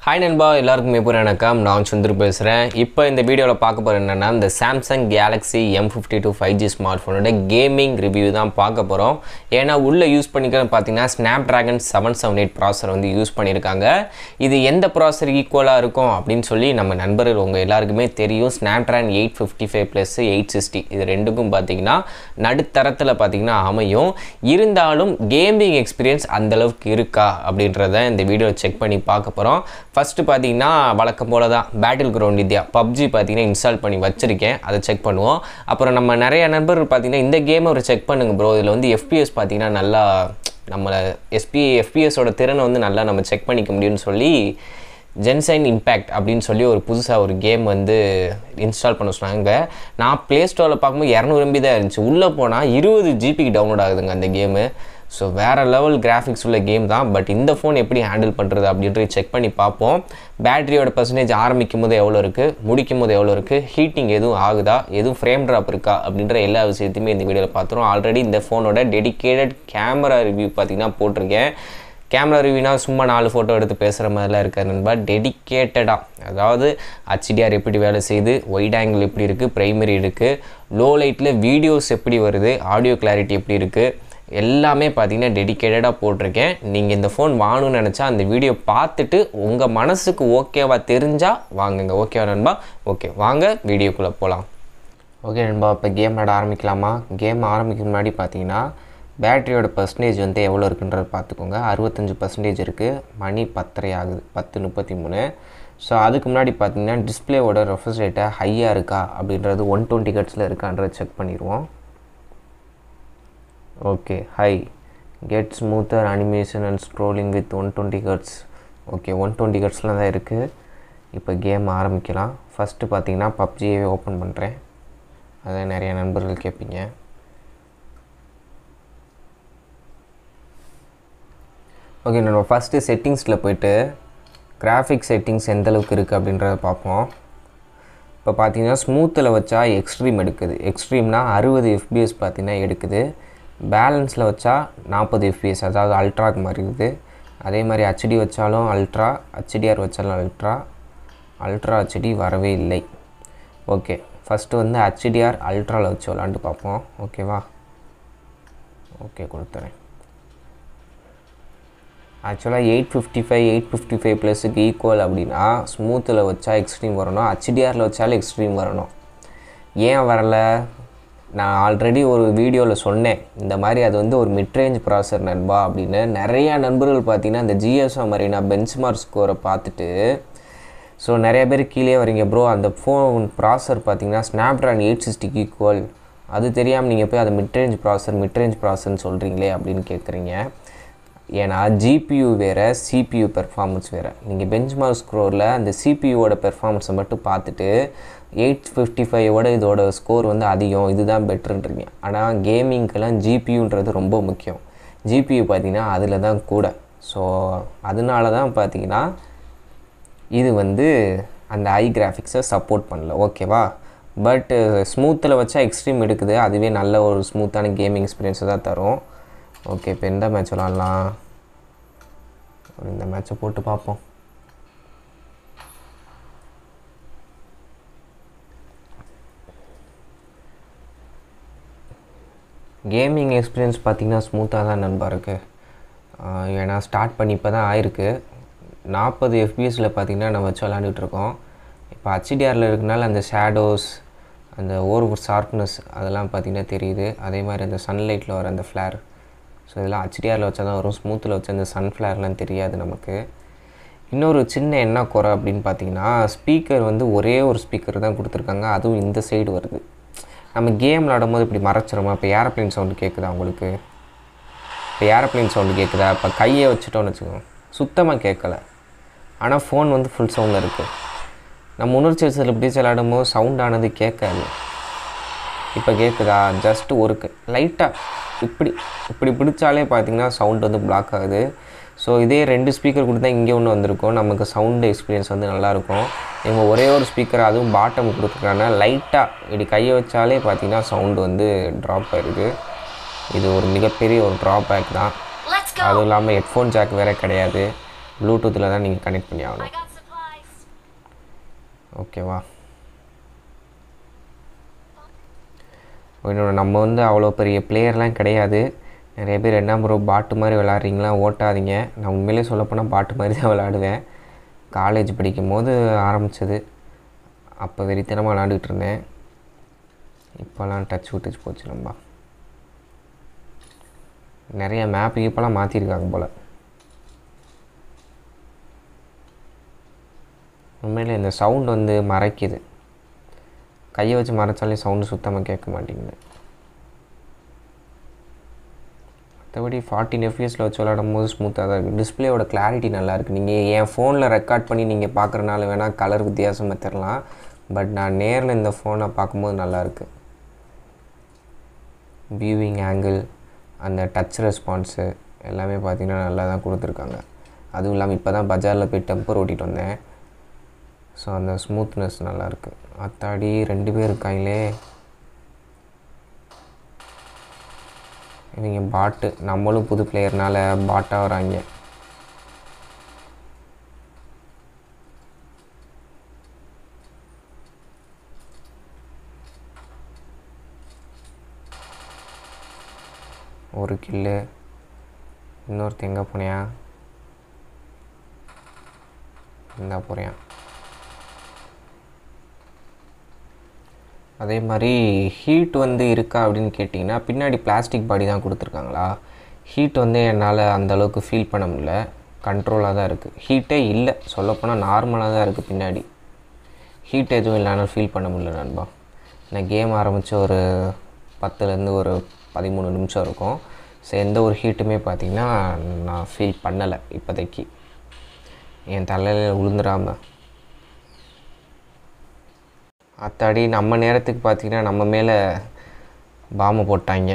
Hi நண்பா எல்லாருக்குமே இப்போ வணக்கம் நான் சுந்தர் பேசுகிறேன் இப்போ இந்த வீடியோவில் பார்க்க போகிற என்னென்னா இந்த Samsung Galaxy M fifty two five G smart ஃபோனோட கேமிங் ரிவ்யூ தான் பார்க்க போகிறோம் ஏன்னா உள்ளே யூஸ் பண்ணிக்கிறது பார்த்தீங்கன்னா snap dragon seven seven eight processor வந்து யூஸ் பண்ணியிருக்காங்க இது எந்த ப்ராசர் ஈக்குவலாக இருக்கும் அப்படின்னு சொல்லி நம்ம நண்பர்கள் உங்கள் எல்லாருக்குமே தெரியும் snap dragon eight fifty five plus eight sixty இது ரெண்டுக்கும் பார்த்தீங்கன்னா நடுத்தரத்தில் பார்த்தீங்கன்னா அமையும் இருந்தாலும் கேமிங் எக்ஸ்பீரியன்ஸ் அந்தளவுக்கு இருக்கா அப்படின்றத இந்த வீடியோ செக் பண்ணி பார்க்க போகிறோம் ஃபஸ்ட்டு பார்த்தீங்கன்னா வழக்கம் போல தான் பேட்டில் கிரவுண்ட் இந்தியா பப்ஜி பார்த்தீங்கன்னா இன்ஸ்டால் பண்ணி வச்சுருக்கேன் அதை செக் பண்ணுவோம் அப்புறம் நம்ம நிறைய நண்பர்கள் பார்த்தீங்கன்னா இந்த கேமை ஒரு செக் பண்ணுங்க ப்ரோ இதில் வந்து எஃபிஎஸ் பார்த்தீங்கன்னா நல்லா நம்மளை எஸ்பி எஃபிஎஸோட திறனை வந்து நல்லா நம்ம செக் பண்ணிக்க முடியும்னு சொல்லி ஜென்சைன் இம்பேக்ட் அப்படின்னு சொல்லி ஒரு புதுசாக ஒரு கேம் வந்து இன்ஸ்டால் பண்ண சொன்னாங்க நான் ப்ளே ஸ்டோரில் பார்க்கும்போது இரநூறு எம்பி தான் இருந்துச்சு உள்ளே போனால் இருபது ஜிபிக்கு டவுன்லோட் ஆகுதுங்க அந்த கேமு ஸோ வேறு லெவல் கிராஃபிக்ஸ் உள்ள கேம் தான் பட் இந்த ஃபோன் எப்படி ஹேண்டில் பண்ணுறது அப்படின்றது செக் பண்ணி பார்ப்போம் பேட்டரியோட பர்சன்டேஜ் ஆரம்பிக்கும் போது எவ்வளோ இருக்குது முடிக்கும் போது எவ்வளோ இருக்குது ஹீட்டிங் எதுவும் ஆகுதா எதுவும் ஃப்ரேம் ட்ராப் இருக்கா அப்படின்ற எல்லா விஷயத்தையுமே இந்த வீடியோவில் பார்த்துருவோம் ஆல்ரெடி இந்த ஃபோனோட டெடிக்கேட்டட் கேமரா ரிவ்யூ பார்த்தீங்கன்னா போட்டிருக்கேன் கேமரா ரிவ்யூனா சும்மா நாலு ஃபோட்டோ எடுத்து பேசுகிற மாதிரிலாம் இருக்காது நண்பா டெடிக்கேட்டடாக அதாவது ஹச்டிஆர் எப்படி வேலை செய்யுது ஒயிட் ஆங்கிள் எப்படி இருக்குது ப்ரைமரி இருக்குது லோ லைட்டில் வீடியோஸ் எப்படி வருது ஆடியோ கிளாரிட்டி எப்படி இருக்குது எல்லாமே பார்த்தீங்கன்னா டெடிக்கேட்டடாக போட்டிருக்கேன் நீங்கள் இந்த ஃபோன் வாங்கணும்னு நினச்சா அந்த வீடியோ பார்த்துட்டு உங்கள் மனசுக்கு ஓகேவா தெரிஞ்சால் வாங்குங்க ஓகேவா நண்பா ஓகே வாங்க வீடியோக்குள்ளே போகலாம் ஓகே நண்பா இப்போ கேம் விளாட ஆரம்பிக்கலாமா கேம் ஆரம்பிக்க முன்னாடி பார்த்தீங்கன்னா பேட்டரியோட பர்சன்டேஜ் வந்து எவ்வளோ இருக்குன்றத பார்த்துக்கோங்க அறுபத்தஞ்சு பர்சன்டேஜ் இருக்குது மணி பத்தரை ஆகுது பத்து முப்பத்தி மூணு ஸோ அதுக்கு முன்னாடி பார்த்தீங்கன்னா டிஸ்பிளேவோட ரெஃப்ரெஷ் ரேட்டை ஹையாக இருக்கா அப்படின்றது ஒன் டுவெண்ட்டி கட்ஸில் இருக்கான்றத செக் பண்ணிடுவோம் okay high get smoother animation and scrolling with one twenty hertz okay one twenty கட்ஸில் தான் இருக்குது இப்போ கேம் ஆரம்பிக்கலாம் ஃபஸ்ட்டு பார்த்தீங்கன்னா பப்ஜியை ஓப்பன் பண்ணுறேன் அதான் நிறைய நண்பர்கள் கேட்பீங்க ஓகே நம்ம ஃபஸ்ட்டு செட்டிங்ஸில் போயிட்டு கிராஃபிக் செட்டிங்ஸ் எந்த அளவுக்கு இருக்குது அப்படின்றத பார்ப்போம் இப்போ பார்த்தீங்கன்னா ஸ்மூத்தில் வச்சா எக்ஸ்ட்ரீம் எடுக்குது எக்ஸ்ட்ரீம்னா அறுபது எஃபிஎஸ் பார்த்தீங்கன்னா எடுக்குது பேலன்ஸில் வச்சா நாற்பது எஃபிஎஸ் அதாவது அல்ட்ராக்கு மாதிரி இருக்குது அதே மாதிரி ஹச்டி வச்சாலும் அல்ட்ரா ஹச்டிஆர் வச்சாலும் அல்ட்ரா அல்ட்ரா ஹச்டி வரவே இல்லை ஓகே ஃபஸ்ட்டு வந்து ஹச்டிஆர் அல்ட்ராவில் வச்சு விளாண்டு பார்ப்போம் ஓகேவா ஓகே கொடுத்துறேன் ஆக்சுவலாக eight fifty five eight fifty five ப்ளஸுக்கு ஈக்குவல் அப்படின்னா ஸ்மூத்தில் வச்சா எக்ஸ்ட்ரீம் வரணும் ஹச்டிஆரில் வச்சாலும் எக்ஸ்ட்ரீம் வரணும் ஏன் வரல நான் ஆல்ரெடி ஒரு வீடியோவில் சொன்னேன் இந்த மாதிரி அது வந்து ஒரு மிட்ரேஞ்ச் ப்ராசர் நண்பா அப்படின்னு நிறையா நண்பர்கள் பார்த்தீங்கன்னா இந்த ஜிஎஸ்ஓ மாதிரினா பெஞ்ச்மார்க் ஸ்கோரை பார்த்துட்டு ஸோ நிறைய பேர் கீழே வரீங்க ப்ரோ அந்த ஃபோன் ப்ராசர் பார்த்தீங்கன்னா ஸ்னாப்ட்ராகன் எயிட் சிக்ஸ்டிக்கு ஈக்குவல் அது தெரியாமல் நீங்கள் போய் அதை மிட்ரேஞ்ச் ப்ராசர் மிட்ரேஞ்ச் ப்ராசர்னு சொல்கிறீங்களே அப்படின்னு கேட்குறீங்க ஏன்னா ஜிபியூ வேறு சிபியூ பெர்ஃபார்மன்ஸ் வேறு நீங்கள் பெஞ்ச்மார்க் ஸ்க்ரோரில் அந்த சிபியூவோட பெர்ஃபார்மன்ஸை மட்டும் பார்த்துட்டு எயிட் ஃபிஃப்டி ஃபைவோட இதோட ஸ்கோர் வந்து அதிகம் இதுதான் பெட்டருன்றீங்க ஆனால் கேமிங்க்கெல்லாம் ஜிபியூன்றது ரொம்ப முக்கியம் ஜிபியூ பார்த்தீங்கன்னா அதில் தான் கூட ஸோ அதனால தான் பார்த்தீங்கன்னா இது வந்து அந்த ஐ கிராஃபிக்ஸை சப்போர்ட் பண்ணல ஓகேவா பட்டு ஸ்மூத்தில் வச்சா எக்ஸ்ட்ரீம் எடுக்குது அதுவே நல்ல ஒரு ஸ்மூத்தான கேமிங் எக்ஸ்பீரியன்ஸை தான் தரும் ஓகே இப்போ எந்த மேட்ச் விளாட்லாம் இந்த மேட்ச்சை போட்டு பார்ப்போம் கேமிங் எக்ஸ்பீரியன்ஸ் பார்த்திங்கன்னா ஸ்மூத்தாக தான் நண்பா இருக்குது ஏன்னா ஸ்டார்ட் பண்ணி இப்போ தான் ஆயிருக்கு நாற்பது எஃபிஎஸில் பார்த்திங்கன்னா நம்ம வச்சு விளாண்டுட்ருக்கோம் இப்போ ஹச்டிஆரில் இருக்கனால அந்த ஷேடோஸ் அந்த ஓவர் ஷார்ப்னஸ் அதெல்லாம் பார்த்திங்கன்னா தெரியுது அதே மாதிரி அந்த சன்லைட்டில் வர அந்த ஃப்ளேர் ஸோ இதெல்லாம் ஹச்டிஆரில் வச்சா தான் வரும் ஸ்மூத்தில் வச்ச அந்த சன்ஃப்ளேர்லாம் தெரியாது நமக்கு இன்னொரு சின்ன என்ன குறை அப்படின்னு பார்த்தீங்கன்னா ஸ்பீக்கர் வந்து ஒரே ஒரு ஸ்பீக்கர் தான் கொடுத்துருக்காங்க அதுவும் இந்த சைடு வருது நம்ம கேம் விளாடும்போது இப்படி மறைச்சிருமா இப்போ ஏரோப்ளைன் சவுண்டு கேட்குதா உங்களுக்கு இப்போ ஏரோப்ளைன் சவுண்டு கேட்குதா இப்போ கையை வச்சுட்டோன்னு வச்சுக்கோங்க சுத்தமாக கேட்கல ஆனால் ஃபோன் வந்து ஃபுல் சவுண்டில் இருக்குது நம்ம உணர்ச்சி வச்சதில் பிடிச்சி விளாடும்போது சவுண்ட் ஆனது கேட்காது இப்போ கேட்குதா ஜஸ்ட்டு ஒரு லைட்டாக இப்படி இப்படி பிடிச்சாலே பார்த்தீங்கன்னா சவுண்ட் வந்து பிளாக் ஆகுது ஸோ இதே ரெண்டு ஸ்பீக்கர் கொடுத்தா இங்கே ஒன்று வந்திருக்கும் நமக்கு சவுண்டு எக்ஸ்பீரியன்ஸ் வந்து நல்லாயிருக்கும் இவங்க ஒரே ஒரு ஸ்பீக்கர் அதுவும் பாட்டம் கொடுத்துருக்காங்க லைட்டாக இப்படி கையை வச்சாலே பார்த்தீங்கன்னா சவுண்டு வந்து ட்ராப் ஆயிடுது இது ஒரு மிகப்பெரிய ஒரு ட்ராபேக் தான் அதுவும் இல்லாமல் ஹெட்ஃபோன் ஜாக் வேறு கிடையாது ப்ளூடூத்தில் தான் நீங்கள் கனெக்ட் பண்ணி ஆகணும் ஓகேவா இன்னொன்று நம்ம வந்து அவ்வளோ பெரிய பிளேயர்லாம் கிடையாது நிறைய பேர் என்ன ப்ரோ பாட்டு மாதிரி விளாட்றீங்களா ஓட்டாதீங்க நான் உண்மையிலே சொல்லப்போனால் பாட்டு மாதிரி தான் விளாடுவேன் காலேஜ் படிக்கும் போது ஆரம்பித்தது அப்போ வெறித்தனமாக விளாண்டுக்கிட்டு இருந்தேன் இப்போல்லாம் டச் விட்டுச்சு போச்சு நம்ம நிறைய மேப் இப்போலாம் மாற்றிருக்காங்க போல் உண்மையிலே இந்த சவுண்ட் வந்து மறைக்குது கையை வச்சு மறைச்சாலே சவுண்டு சுத்தமாக கேட்க மாட்டேங்குது மற்றபடி ஃபார்ட்டின் எஃப்எஸில் வச்சு விளாடும் போது ஸ்மூத்தாக தான் இருக்குது டிஸ்பிளேயோட கிளாரிட்டி நல்லாயிருக்கு நீங்கள் என் ஃபோனில் ரெக்கார்ட் பண்ணி நீங்கள் பார்க்குறனால வேணால் கலர் வித்தியாசமாக தெரிலாம் பட் நான் நேரில் இந்த ஃபோனை பார்க்கும்போது நல்லாயிருக்கு வியூவிங் ஆங்கிள் அந்த டச் ரெஸ்பான்ஸு எல்லாமே பார்த்திங்கன்னா நல்லா தான் கொடுத்துருக்காங்க அதுவும் இல்லாமல் இப்போ தான் பஜாரில் போய் டெம்பர் ஓட்டிகிட்டு வந்தேன் ஸோ அந்த ஸ்மூத்னஸ் நல்லாயிருக்கு அத்தாடி ரெண்டு பேர் இருக்காங்களே இவங்க பாட்டு நம்மளும் புது பிளேயர்னால பாட்டாக வராங்க ஒரு கில்லு இன்னொருத்த எங்கே போனியா இந்த போகிறேன் அதே மாதிரி ஹீட் வந்து இருக்கா அப்படின்னு கேட்டிங்கன்னா பின்னாடி பிளாஸ்டிக் பாடி தான் கொடுத்துருக்காங்களா ஹீட் வந்து என்னால் அந்தளவுக்கு ஃபீல் பண்ண முடியல கண்ட்ரோலாக தான் இருக்குது ஹீட்டே இல்லை சொல்லப்போனால் நார்மலாக தான் இருக்குது பின்னாடி ஹீட் எதுவும் இல்லைனாலும் ஃபீல் பண்ண முடியல நண்பா நான் கேம் ஆரம்பித்து ஒரு பத்துலேருந்து ஒரு பதிமூணு நிமிஷம் இருக்கும் ஸோ எந்த ஒரு ஹீட்டுமே பார்த்திங்கன்னா நான் ஃபீல் பண்ணலை இப்போதைக்கு என் தலையில் விழுந்துடாமல் அத்தாடி நம்ம நேரத்துக்கு பார்த்திங்கன்னா நம்ம மேலே பாம்பை போட்டாங்க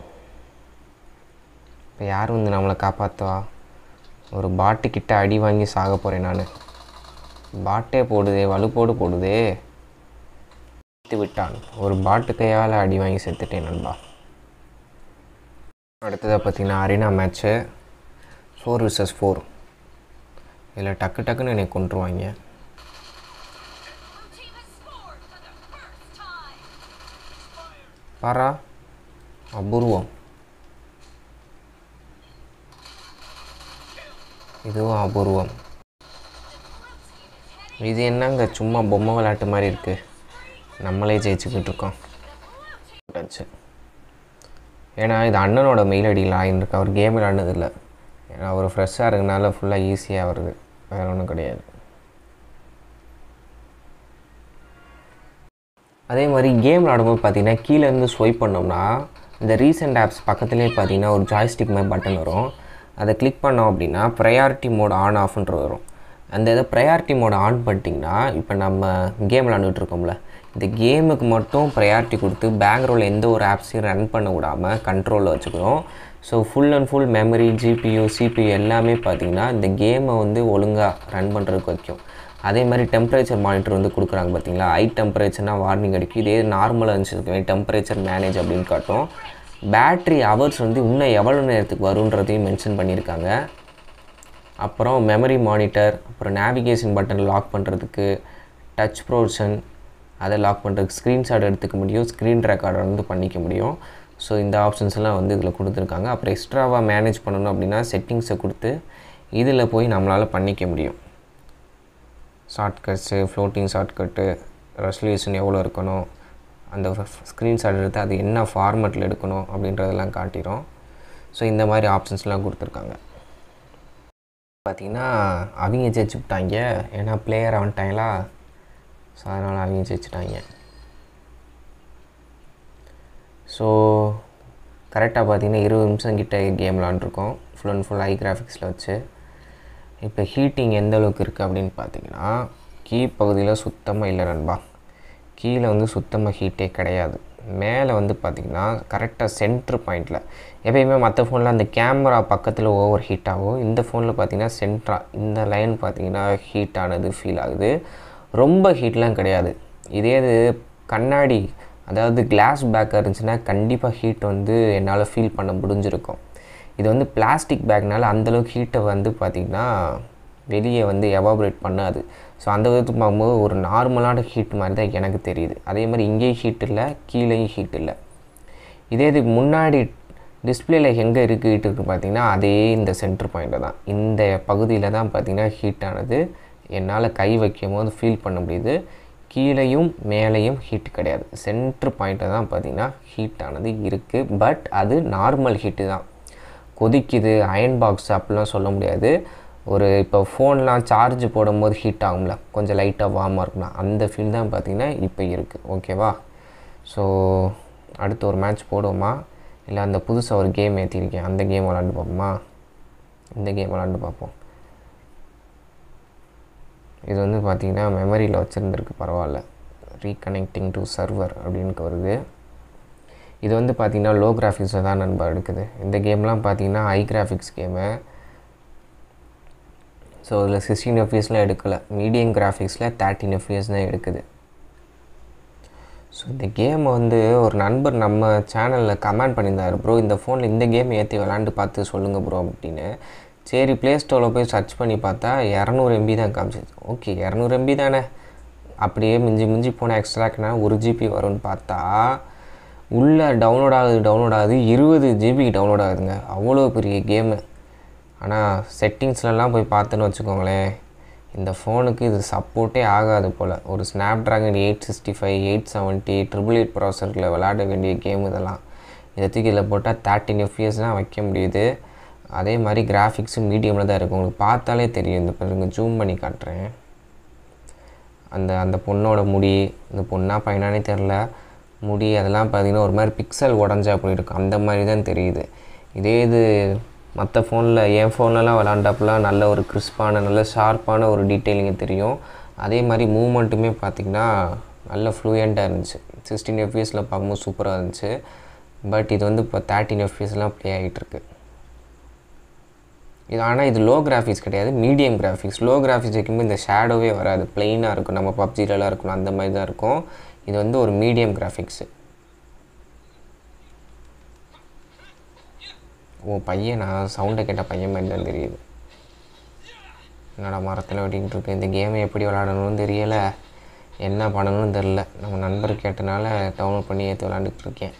இப்போ யார் வந்து நம்மளை காப்பாற்றுவா ஒரு பாட்டு கிட்ட அடி வாங்கி சாக போகிறேன் நான் பாட்டே போடுதே வலுப்போடு போடுதே செத்து விட்டான் ஒரு பாட்டு கையால் அடி வாங்கி செத்துட்டேன் நண்பா அடுத்ததாக பார்த்தீங்கன்னா arena match four versus four இதில் டக்கு டக்குன்னு என்னை கொண்டுருவாங்க பாரா அபூர்வம் இதுவும் அபூர்வம் இது என்னங்க சும்மா பொம்மை விளையாட்டு மாதிரி இருக்குது நம்மளே ஜெயிச்சுக்கிட்டு இருக்கோம் ஆச்சு ஏன்னா இது அண்ணனோட மெயில் ஐடியில் ஆகிருக்கு அவர் கேம் விளையாடுனதில்லை ஏன்னா அவர் ஃப்ரெஷ்ஷாக இருக்கனால ஃபுல்லாக ஈஸியாக வருது வேறு ஒன்றும் கிடையாது அதே மாதிரி கேம் விளாடும்போது பார்த்தீங்கன்னா கீழேருந்து ஸ்வைப் பண்ணோம்னா இந்த ரீசெண்ட் ஆப்ஸ் பக்கத்துலேயே பார்த்தீங்கன்னா ஒரு ஜாய்ஸ்டிக் மாதிரி பட்டன் வரும் அதை கிளிக் பண்ணோம் அப்படின்னா ப்ரையாரிட்டி மோட் ஆன் ஆஃப்ன்ற வரும் அந்த இதை ப்ரையாரிட்டி மோட் ஆன் பண்ணிட்டிங்கன்னா இப்போ நம்ம கேம் விளாண்டுட்டு இருக்கோம்ல இந்த கேமுக்கு மட்டும் ப்ரையாரிட்டி கொடுத்து பேக்ரவுண்டில் எந்த ஒரு ஆப்ஸையும் ரன் பண்ண விடாமல் கண்ட்ரோலில் வச்சுக்கிறோம் so full and full memory GPU CPU எல்லாமே பார்த்திங்கன்னா இந்த கேமை வந்து ஒழுங்காக ரன் பண்ணுறதுக்கு வைக்கும் அதே மாதிரி டெம்பரேச்சர் மானிட்டர் வந்து கொடுக்குறாங்க பார்த்தீங்களா ஹை டெம்பரேச்சர்னால் வார்னிங் அடிக்கும் இதே நார்மலாக இருந்துச்சு டெம்பரேச்சர் மேனேஜ் அப்படின்னு காட்டும் பேட்ரி ஹவர்ஸ் வந்து இன்னும் எவ்வளோ நேரத்துக்கு வருன்றதையும் மென்ஷன் பண்ணியிருக்காங்க அப்புறம் மெமரி மானிட்டர் அப்புறம் நேவிகேஷன் பட்டன் லாக் பண்ணுறதுக்கு டச் ப்ரோஷன் அதை லாக் பண்ணுறதுக்கு ஸ்க்ரீன்ஷாட் எடுத்துக்க முடியும் ஸ்க்ரீன் ரெக்கார்டர் வந்து பண்ணிக்க முடியும் ஸோ இந்த ஆப்ஷன்ஸ் எல்லாம் வந்து இதில் கொடுத்துருக்காங்க அப்புறம் எக்ஸ்ட்ராவாக மேனேஜ் பண்ணணும் அப்படின்னா செட்டிங்ஸை கொடுத்து இதில் போய் நம்மளால் பண்ணிக்க முடியும் ஷார்ட்கட்ஸு ஃப்ளோட்டிங் ஷார்ட்கட்டு ரெசல்யூஷன் எவ்வளோ இருக்கணும் அந்த ஸ்க்ரீன்ஷாட் எடுத்து அது என்ன ஃபார்மெட்டில் எடுக்கணும் அப்படின்றதெல்லாம் காட்டிடும் ஸோ இந்த மாதிரி ஆப்ஷன்ஸ்லாம் கொடுத்துருக்காங்க பார்த்திங்கன்னா அவங்க ஜெயிச்சு விட்டாங்க ஏன்னா பிளேயர் வந்துட்டாங்களா ஸோ அதனால் அவங்க ஜெயிச்சிட்டாங்க ஸோ கரெக்டாக பார்த்தீங்கன்னா இருபது நிமிஷம் கிட்ட கேம் விளாண்டுருக்கோம் ஃபுல் அண்ட் ஃபுல் ஹை கிராஃபிக்ஸில் வச்சு இப்போ ஹீட்டிங் எந்த அளவுக்கு இருக்குது அப்படின்னு பார்த்தீங்கன்னா கீ பகுதியில் சுத்தமாக இல்லை நண்பா கீழே வந்து சுத்தமாக ஹீட்டே கிடையாது மேலே வந்து பார்த்திங்கன்னா கரெக்டாக சென்ட்ரு பாயிண்டில் எப்பயுமே மற்ற ஃபோனில் அந்த கேமரா பக்கத்தில் ஓவர் ஹீட் ஆகும் இந்த ஃபோனில் பார்த்திங்கன்னா சென்ட்ரா இந்த லைன் பார்த்திங்கன்னா ஹீட் ஆனது ஃபீல் ஆகுது ரொம்ப ஹீட்லாம் கிடையாது இதே இது கண்ணாடி அதாவது கிளாஸ் பேக்காக இருந்துச்சுன்னா கண்டிப்பாக ஹீட் வந்து என்னால் ஃபீல் பண்ண முடிஞ்சிருக்கும் இது வந்து பிளாஸ்டிக் பேக்னால அந்தளவுக்கு ஹீட்டை வந்து பார்த்திங்கன்னா வெளியே வந்து எவாபரேட் பண்ணாது ஸோ அந்த விதத்துக்கு பார்க்கும்போது ஒரு நார்மலான ஹீட் மாதிரி தான் எனக்கு தெரியுது அதே மாதிரி இங்கேயும் ஹீட் இல்லை கீழேயும் ஹீட் இல்லை இதே இதுக்கு முன்னாடி டிஸ்பிளேல எங்கே இருக்குது ஹீட் இருக்குது பார்த்தீங்கன்னா அதே இந்த சென்டர் பாயிண்ட்டில் தான் இந்த பகுதியில் தான் பார்த்தீங்கன்னா ஹீட் ஆனது என்னால் கை வைக்கும் போது ஃபீல் பண்ண முடியுது கீழேயும் மேலேயும் ஹீட் கிடையாது சென்டர் பாயிண்ட்டில் தான் பார்த்தீங்கன்னா ஹீட் ஆனது இருக்குது பட் அது நார்மல் ஹீட்டு தான் கொதிக்குது அயன் பாக்ஸ் அப்படிலாம் சொல்ல முடியாது ஒரு இப்போ ஃபோன்லாம் சார்ஜ் போடும்போது ஹீட் ஆகும்ல கொஞ்சம் லைட்டாக வார்மாக இருக்கும்ல அந்த ஃபீல் தான் பார்த்தீங்கன்னா இப்போ இருக்குது ஓகேவா ஸோ அடுத்து ஒரு மேட்ச் போடுவோமா இல்லை அந்த புதுசாக ஒரு கேம் ஏற்றிருக்கேன் அந்த கேம் விளாண்டு பார்ப்போமா இந்த கேம் விளாண்டு பார்ப்போம் இது வந்து பார்த்திங்கன்னா மெமரியில் வச்சுருந்துருக்கு பரவாயில்ல ரீகனெக்டிங் டு சர்வர் அப்படின்னு வருது இது வந்து பார்த்திங்கன்னா லோ கிராஃபிக்ஸை தான் நண்பா எடுக்குது இந்த கேம்லாம் பார்த்திங்கன்னா ஹை கிராஃபிக்ஸ் கேமு ஸோ இதில் சிக்ஸ்டீன் எஃப்எஸ்லாம் எடுக்கலை மீடியம் கிராஃபிக்ஸில் தேர்ட்டின் எஃப்எஸ் தான் எடுக்குது ஸோ இந்த கேமை வந்து ஒரு நண்பர் நம்ம சேனலில் கமெண்ட் பண்ணியிருந்தார் ப்ரோ இந்த ஃபோனில் இந்த கேம் ஏற்றி விளாண்டு பார்த்து சொல்லுங்கள் ப்ரோ அப்படின்னு சரி ப்ளே ஸ்டோரில் போய் சர்ச் பண்ணி பார்த்தா இரநூறு எம்பி தான் காமிச்சிது ஓகே இரநூறு எம்பி தானே அப்படியே மிஞ்சி மிஞ்சி போன எக்ஸ்ட்ராக்னா ஒரு ஜிபி வரும்னு பார்த்தா உள்ளே டவுன்லோட் ஆகுது டவுன்லோட் ஆகுது இருபது ஜிபிக்கு டவுன்லோட் ஆகுதுங்க அவ்வளோ பெரிய கேமு ஆனால் செட்டிங்ஸ்லலாம் போய் பார்த்தேன்னு வச்சுக்கோங்களேன் இந்த ஃபோனுக்கு இது சப்போர்ட்டே ஆகாது போல் ஒரு snap dragon eight sixty five eight seventy triple eight ப்ராசரில் விளாட வேண்டிய கேம் இதெல்லாம் இதை தூக்கி இதில் போட்டால் தேர்ட்டின் எஃப்இஎஸ் தான் வைக்க முடியுது அதே மாதிரி கிராஃபிக்ஸும் மீடியமில் தான் இருக்கும் உங்களுக்கு பார்த்தாலே தெரியும் இந்த பாருங்க ஜூம் பண்ணி காட்டுறேன் அந்த அந்த பொண்ணோட முடி இந்த பொண்ணா பையனானே தெரில முடி அதெல்லாம் பார்த்திங்கன்னா ஒரு மாதிரி பிக்சல் உடஞ்சா அப்படி இருக்கும் அந்த மாதிரி தான் தெரியுது இதே இது மற்ற ஃபோனில் என் ஃபோன்லலாம் விளாண்டாப்புலாம் நல்ல ஒரு கிறிஸ்பான நல்ல ஷார்ப்பான ஒரு டீட்டெயிலிங்க தெரியும் அதே மாதிரி மூமெண்ட்டுமே பார்த்திங்கன்னா நல்ல ஃப்ளூயண்ட்டாக இருந்துச்சு சிக்ஸ்டீன் எஃப்இஎஸில் பார்க்கும்போது சூப்பராக இருந்துச்சு பட் இது வந்து இப்போ தேர்ட்டின் எஃப்இஎஸ்லாம் ப்ளே ஆகிட்டுருக்கு இது ஆனால் இது லோ கிராஃபிக்ஸ் கிடையாது மீடியம் கிராஃபிக்ஸ் லோ கிராஃபிக்ஸ் வைக்கும்போது இந்த ஷேடோவே வராது ப்ளெயினாக இருக்கும் நம்ம பப்ஜிலலாம் இருக்கணும் அந்த மாதிரி தான் இருக்கும் இது வந்து ஒரு மீடியம் கிராஃபிக்ஸு ஓ பையன் நான் சவுண்டை கேட்ட பையன் மாதிரி தான் தெரியுது என்னடா மரத்தில் வெட்டிக்கிட்டு இருக்கு இந்த கேமை எப்படி விளாடணும்னு தெரியலை என்ன பண்ணணும்னு தெரில நம்ம நண்பர் கேட்டனால டவுன்லோட் பண்ணி ஏற்றி விளாண்டுட்டு இருக்கேன்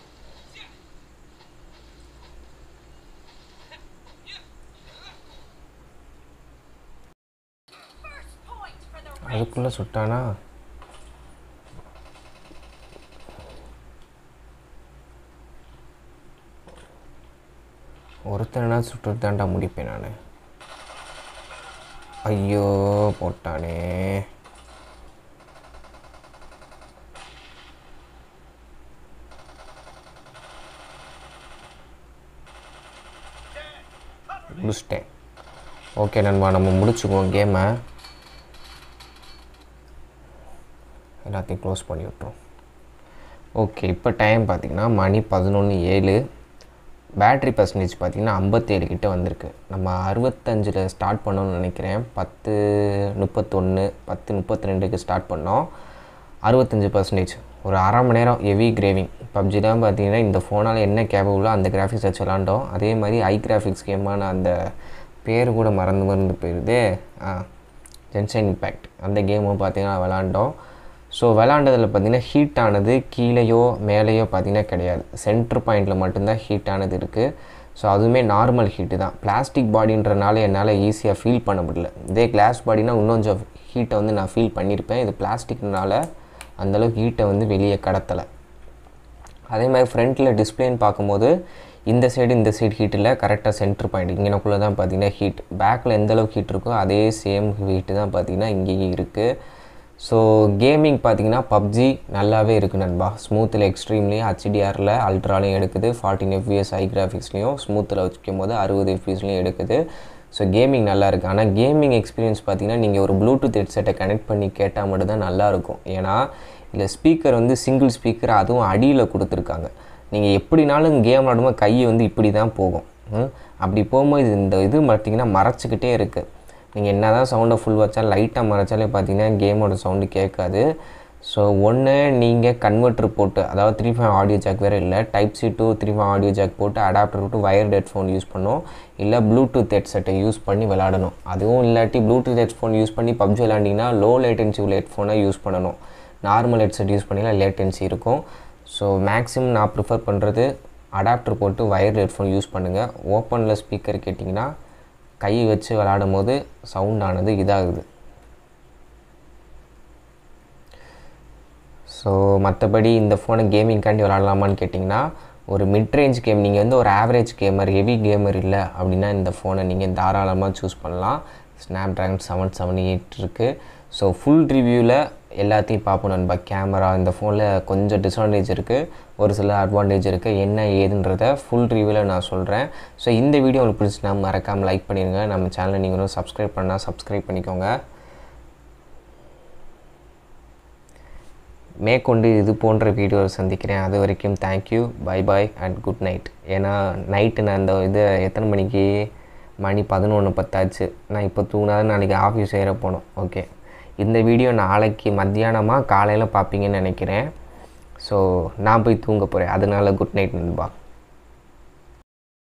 அதுக்குள்ளே சுட்டானா ஒருத்தனா சுட்டு தாண்டா முடிப்பேன் நான் ஐயோ போட்டானே முடிச்சிட்டேன் ஓகே நண்பா நம்ம முடிச்சுக்குவோம் கேமை எல்லாத்தையும் க்ளோஸ் பண்ணி விட்டோம் ஓகே இப்போ டைம் பார்த்திங்கன்னா மணி பதினொன்று ஏழு பேட்ரி பர்சன்டேஜ் பார்த்திங்கன்னா ஐம்பத்தேழு கிட்ட வந்திருக்கு நம்ம அறுபத்தஞ்சில் ஸ்டார்ட் பண்ணோம்னு நினைக்கிறேன் பத்து முப்பத்தொன்று பத்து முப்பத்தி ரெண்டுக்கு ஸ்டார்ட் பண்ணோம் அறுபத்தஞ்சு பர்சன்டேஜ் ஒரு அரை மணி நேரம் ஹெவி கிரேவிங் பப்ஜி தான் பார்த்தீங்கன்னா இந்த ஃபோனால் என்ன கேபபிளோ அந்த கிராஃபிக்ஸ் வச்சு விளாண்டோம் அதே மாதிரி ஐ கிராஃபிக்ஸ் கேமான அந்த பேர் கூட மறந்து மறந்து போயிடுது ஆ ஜென்சன் இம்பேக்ட் அந்த கேமும் பார்த்தீங்கன்னா விளாண்டோம் ஸோ விளாண்டதில் பார்த்திங்கன்னா ஹீட் ஆனது கீழேயோ மேலேயோ பார்த்திங்கன்னா கிடையாது சென்டர் பாயிண்டில் மட்டும்தான் ஹீட் ஆனது இருக்குது ஸோ அதுவுமே நார்மல் ஹீட்டு தான் பிளாஸ்டிக் பாடின்றனால என்னால் ஈஸியாக ஃபீல் பண்ண முடியல இதே கிளாஸ் பாடினா இன்னும் கொஞ்சம் ஹீட்டை வந்து நான் ஃபீல் பண்ணியிருப்பேன் இது பிளாஸ்டிக்னால அந்தளவுக்கு ஹீட்டை வந்து வெளியே கடத்தலை அதே மாதிரி ஃப்ரண்ட்டில் டிஸ்பிளேன்னு பார்க்கும்போது இந்த சைடு இந்த சைடு ஹீட்டில் கரெக்டாக சென்டர் பாயிண்ட் இங்கனக்குள்ளே தான் பார்த்தீங்கன்னா ஹீட் பேக்கில் எந்த அளவுக்கு ஹீட் இருக்கோ அதே சேம் ஹீட்டு தான் பார்த்தீங்கன்னா இங்கேயும் இருக்குது ஸோ கேமிங் பார்த்தீங்கன்னா பப்ஜி நல்லாவே இருக்குது நண்பா ஸ்மூத்தில் எக்ஸ்ட்ரீம்லேயும் ஹச்டிஆரில் அல்ட்ராலையும் எடுக்குது ஃபார்ட்டின் எஃபிஎஸ் ஹை கிராஃபிக்ஸ்லேயும் ஸ்மூத்தில் வச்சுக்கும் போது அறுபது எஃபிஎஸ்லையும் எடுக்குது ஸோ கேமிங் நல்லா இருக்குது ஆனால் கேமிங் எக்ஸ்பீரியன்ஸ் பார்த்தீங்கன்னா நீங்கள் ஒரு ப்ளூடூத் ஹெட்செட்டை கனெக்ட் பண்ணி கேட்டால் மட்டும்தான் நல்லாயிருக்கும் ஏன்னா இதில் ஸ்பீக்கர் வந்து சிங்கிள் ஸ்பீக்கர் அதுவும் அடியில் கொடுத்துருக்காங்க நீங்கள் எப்படினாலும் கேம் விளாடும்போது கை வந்து இப்படி தான் போகும் ம்? அப்படி போகும்போது இந்த இது பார்த்தீங்கன்னா மறைச்சிக்கிட்டே இருக்குது நீங்கள் என்ன தான் சவுண்டை ஃபுல் வச்சாலும் லைட்டாக மறைச்சாலே பார்த்தீங்கன்னா கேமோட சவுண்டு கேட்காது ஸோ ஒன்று நீங்கள் கன்வெர்ட்ரு போட்டு அதாவது த்ரீ ஃபைவ் ஆடியோ ஜாக் வேறு இல்லை type C to three five audio jack போட்டு அடாப்டர் விட்டு வயர்டு ஹெட்ஃபோன் யூஸ் பண்ணணும் இல்லை ப்ளூடூத் ஹெட்செட்டை யூஸ் பண்ணி விளாடணும் அதுவும் இல்லாட்டி ப்ளூடூத் ஹெட்ஃபோன் யூஸ் பண்ணி பப்ஜி விளாண்டிங்கன்னா லோ லேட்டன்சி உள்ள ஹெட்ஃபோனை யூஸ் பண்ணணும் நார்மல் ஹெட்செட் யூஸ் பண்ணினா லேட்டன்சி இருக்கும் ஸோ மேக்ஸிமம் நான் ப்ரிஃபர் பண்ணுறது அடாப்டர் போட்டு வயர்டு ஹெட்ஃபோன் யூஸ் பண்ணுங்கள் ஓப்பனில் ஸ்பீக்கர் கேட்டிங்கன்னா கை வச்சு விளாடும் போது சவுண்ட் ஆனது இதாகுது ஸோ மற்றபடி இந்த ஃபோனை கேமிங்காண்டி விளாடலாமான்னு கேட்டிங்கன்னா ஒரு மிட் ரேஞ்ச் கேம் நீங்கள் வந்து ஒரு ஆவரேஜ் கேமர் ஹெவி கேமர் இல்லை அப்படின்னா இந்த ஃபோனை நீங்கள் தாராளமாக சூஸ் பண்ணலாம் snap dragon seven seven eight இருக்குது ஸோ ஃபுல் ரிவ்யூவில் எல்லாத்தையும் பார்ப்போம் நண்பா கேமரா இந்த ஃபோனில் கொஞ்சம் டிஸ்அட்வான்டேஜ் இருக்குது ஒரு சில அட்வான்டேஜ் இருக்குது என்ன ஏதுன்றத ஃபுல் ரிவ்யூவில் நான் சொல்கிறேன் ஸோ இந்த வீடியோ உங்களுக்கு பிடிச்சினா மறக்காமல் லைக் பண்ணிடுங்க நம்ம சேனலை நீங்களும் சப்ஸ்கிரைப் பண்ணால் சப்ஸ்கிரைப் பண்ணிக்கோங்க மேற்கொண்டு இது போன்ற வீடியோ சந்திக்கிறேன் அது வரைக்கும் thank you bye bye and good night ஏன்னா நைட்டு நான் இந்த இது எத்தனை மணிக்கு மணி பதினொன்று பத்தாச்சு நான் இப்போ தூங்கினாதான் நாளைக்கு ஆஃபீஸ் ஏற போகணும் ஓகே இந்த வீடியோ நாளைக்கு மத்தியானமாக காலையில் பார்ப்பீங்கன்னு நினைக்கிறேன் ஸோ நான் போய் தூங்க போகிறேன் அதனால குட் நைட் நண்பா